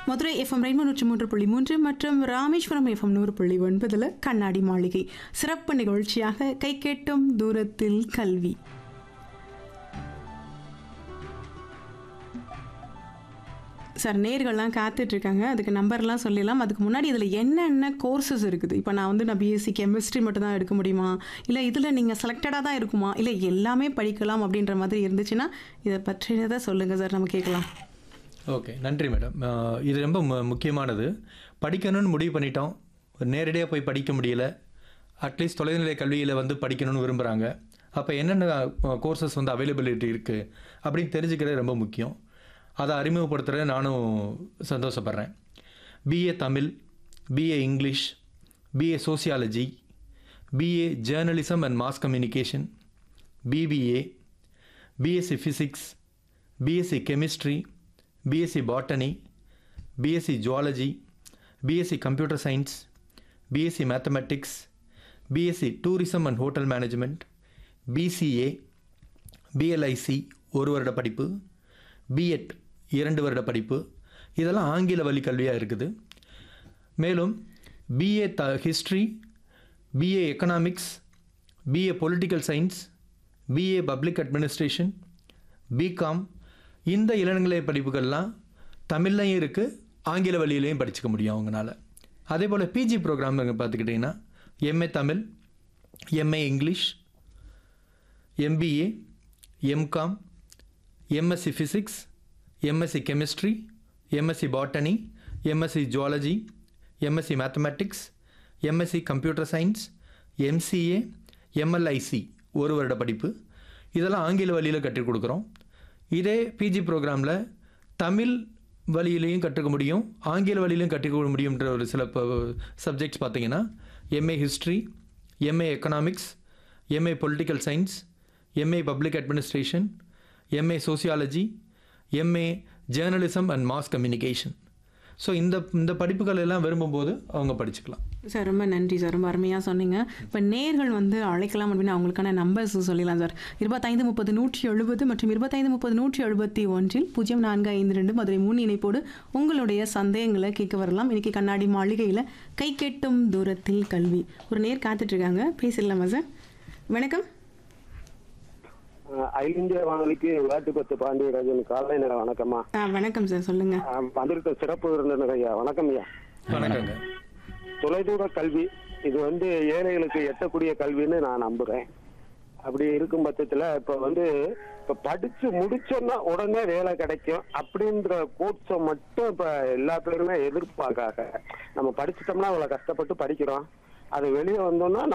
Madurai FM rainbow நூற்றி மூன்று புள்ளி மூன்று மற்றும் ராமேஸ்வரம் எஃப்எம் நூறு புள்ளி ஒன்பதில் கண்ணாடி மாளிகை சிறப்பு நிகழ்ச்சியாக கை கேட்டும் தூரத்தில் கல்வி சார் நேர்கள்லாம் காத்துட்டு இருக்காங்க அதுக்கு நம்பர்லாம் சொல்லிடலாம் அதுக்கு முன்னாடி இதில் என்னென்ன கோர்சஸ் இருக்குது இப்போ நான் வந்து நான் பிஎஸ்சி கெமிஸ்ட்ரி மட்டும் தான் எடுக்க முடியுமா இல்லை இதில் நீங்கள் செலக்டடாக தான் இருக்குமா இல்லை எல்லாமே படிக்கலாம் அப்படின்ற மாதிரி இருந்துச்சுன்னா இதை பற்றியதை சொல்லுங்கள் சார் நம்ம கேட்கலாம் ஓகே நன்றி மேடம் அஹ் இது ரொம்ப மு முக்கியமானது படிக்கணும்னு முடிவு பண்ணிட்டோம் நேரடியாக போய் படிக்க முடியல அட்லீஸ்ட் தொலைநிலை கல்வியில் வந்து படிக்கணும்னு விரும்புகிறாங்க அப்போ என்னென்ன கோர்சஸ் வந்து அவைலபிலிட்டி இருக்குது அப்படின்னு தெரிஞ்சுக்கிறது ரொம்ப முக்கியம் அதை அறிமுகப்படுத்துகிற நானும் சந்தோஷப்படுறேன் BA Tamil BA English BA sociology BA journalism and mass communication BBA BSc physics BSc chemistry BSc botany BSc zoology BSc computer science BSc mathematics BSc tourism and hotel management BCA BLISc ஒரு வருட படிப்பு BEd இரண்டு வருட படிப்பு இதெல்லாம் ஆங்கில வழி கல்வியாக இருக்குது மேலும் BA the history BA economics BA political science BA public administration BCom இந்த இளநிலை படிப்புகள்லாம் தமிழ்லையும் இருக்குது ஆங்கில வழியிலையும் படிச்சுக்க முடியும் அவங்களால அதே போல் பிஜி ப்ரோக்ராம் பார்த்துக்கிட்டிங்கன்னா MA Tamil MA English MBA MCom MSc physics MSc chemistry MSc botany MSc zoology MSc mathematics MSc computer science MCA MLISc ஒரு வருட படிப்பு இதெல்லாம் ஆங்கில வழியில் கற்றுக் கொடுக்குறோம் இதே பிஜி ப்ரோக்ராமில் தமிழ் வழியிலையும் கற்றுக்க முடியும் ஆங்கில வழியிலையும் கற்றுக்க முடியுன்ற ஒரு சில சப்ஜெக்ட்ஸ் பார்த்தீங்கன்னா MA history MA economics MA political science MA public administration MA sociology MA journalism and mass communication so இந்த இந்த படிப்புகள் எல்லாம் விரும்பும்போது அவங்க படிச்சுக்கலாம் சார் ரொம்ப நன்றி சார் ரொம்ப அருமையாக சொன்னீங்க இப்போ நேர்கள் வந்து அழைக்கலாம் அப்படின்னு அவங்களுக்கான நம்பர்ஸ் சொல்லிடலாம் சார் இருபத்தைந்து முப்பது நூற்றி எழுபது மற்றும் இருபத்தைந்து முப்பது நூற்றி எழுபத்தி ஒன்றில் பூஜ்ஜியம் நான்கு ஐந்து ரெண்டு மதுரை முன் இணைப்போடு உங்களுடைய சந்தேகங்களை கேட்க வரலாம் இன்னைக்கு கண்ணாடி மாளிகையில் கை கெட்டும் தூரத்தில் கல்வி ஒரு நேர் காத்துட்ருக்காங்க பேசிடலாமா சார் வணக்கம் அஹ் அகில இந்திய வானொலிக்கு வேட்டுப்பத்து பாண்டியராஜன் காலை நேரம் வணக்கம்மா ஆ வணக்கம் சார் சொல்லுங்கள் அஹ் வந்திருக்க சிறப்பு விருந்தினர் ஐயா வணக்கம் ஐயா வணக்கங்க தொலைதூர கல்வி இது வந்து ஏழைகளுக்கு எட்டக்கூடிய கல்வின்னு நான் நம்புறேன் அப்படி இருக்கும் பட்சத்துல இப்ப வந்து இப்ப படிச்சு முடிச்சோன்னா உடனே வேலை கிடைக்கும் அப்படின்ற கோட்ஸை மட்டும் இப்ப எல்லா பேருமே எதிர்பார்க்காங்க நம்ம படிச்சிட்டோம்னா அவ்வளவு கஷ்டப்பட்டு படிக்கிறோம் அது வெளியே வந்தோம்னா